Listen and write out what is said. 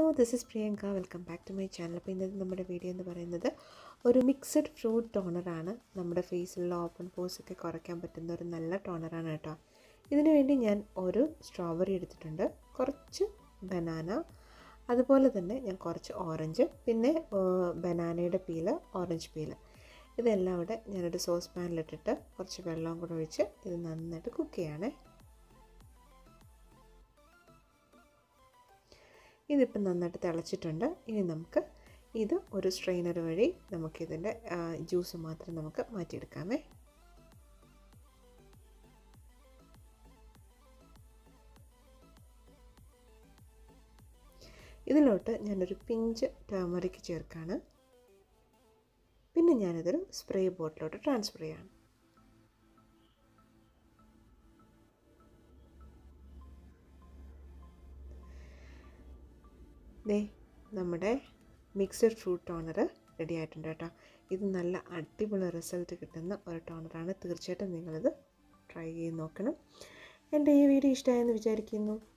this is Priyanka welcome back to my channel അപ്പോൾ ഇന്നത്തെ നമ്മുടെ വീഡിയോ എന്ന് പറയുന്നത് ഒരു മിക്സഡ് ഫ്രൂട്ട് ടോണറാണ് നമ്മുടെ ഫേസിലുള്ള ഓപ്പൺ പോസ് ഒക്കെ കുറയ്ക്കാൻ പറ്റുന്ന ഒരു നല്ല ടോണറാണ് കേട്ടോ ഇതിനു വേണ്ടി ഞാൻ ഒരു സ്ട്രോബെറി എടുത്തിട്ടുണ്ട് കുറച്ച് ബനാന അതുപോലെ തന്നെ ഞാൻ കുറച്ച് ഓറഞ്ച് പിന്നെ ബനാനയുടെ പീല് ഓറഞ്ച് പീല് ഇതെല്ലാം കൂടെ ഞാനൊരു സോസ് പാനിലിട്ടിട്ട് കുറച്ച് വെള്ളവും കൂടെ ഒഴിച്ച് ഇത് നന്നായിട്ട് കുക്ക് ചെയ്യണേ ഇതിപ്പം നന്നായിട്ട് തിളച്ചിട്ടുണ്ട് ഇനി നമുക്ക് ഇത് ഒരു സ്ട്രെയിനർ വഴി നമുക്കിതിൻ്റെ ജ്യൂസ് മാത്രം നമുക്ക് മാറ്റിയെടുക്കാമേ ഇതിലോട്ട് ഞാനൊരു പിഞ്ച് ടേമറിക്ക് ചേർക്കാണ് പിന്നെ ഞാനിതൊരു സ്പ്രേ ബോട്ടിലോട്ട് ട്രാൻസ്ഫർ ചെയ്യാണ് ദേ നമ്മുടെ മിക്സഡ് ഫ്രൂട്ട് ടോണർ റെഡി ആയിട്ടുണ്ട് കേട്ടോ ഇത് നല്ല അടിപൊളി റിസൾട്ട് കിട്ടുന്ന ഒരു ടോണറാണ് തീർച്ചയായിട്ടും നിങ്ങളിത് ട്രൈ ചെയ്ത് നോക്കണം എൻ്റെ ഈ വീഡിയോ ഇഷ്ടമായെന്ന് വിചാരിക്കുന്നു